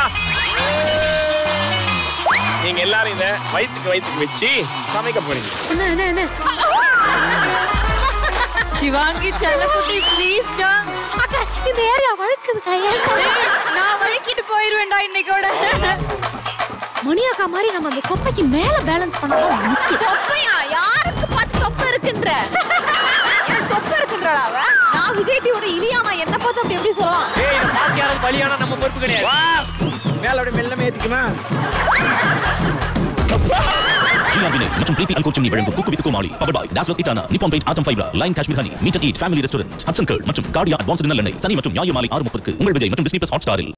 task நீங்க எல்லாரும் இத வயிற்றுக்கு வயிற்றுக்கு வச்சு சமைக்க போறீங்க என்ன என்ன என்ன சிவாங்கி செல்லக்குட்டி ப்ளீஸ்டா அக்கா இந்த ஏரியா வழுக்குதுக்கா ஏன் நான் வழுக்கிட்டு போயிருவேன்டா இன்னைக்கோட மணி அக்கா மாதிரி நம்ம அந்த கொப்பைக்கு மேல பேலன்ஸ் பண்ணாதான் நிக்குது தொப்பையா யாருக்கு பார்த்து தொப்பை இருக்குன்ற எனக்கு தொப்பை இருக்குன்றடா அவ நான் விஜய் டிவியோட இலியானா என்ன பார்த்து அப்படி எப்படி சொல்லலாம் ஏய் இத பாத்து யாராவது பலியானா நம்ம பொறுப்பு கிடையாது வா மேல அப்படியே மெல்ல ஏத்திக்குமா ஜிஆர்பினை மற்றும் பிரீத்தி அல்கோ சிம்னி வழங்கும் cook with Comali power by Dazzler இட்டானா நிப்பான் பெயிண்ட் ஆட்டம் ஃபைப்ரா லைன் Kashmir honey meet and eat family restaurant Hatsun curd மற்றும் கார்டியா அட்வான்ஸ்ட் நல்லெண்ணெய் சனி மற்றும் ஞாயிறு மாலை ஆறு முப்பதுக்கு உங்கள் விஜய் மற்றும் டிஸ்னி பிளஸ் ஹாட் ஸ்டாரில்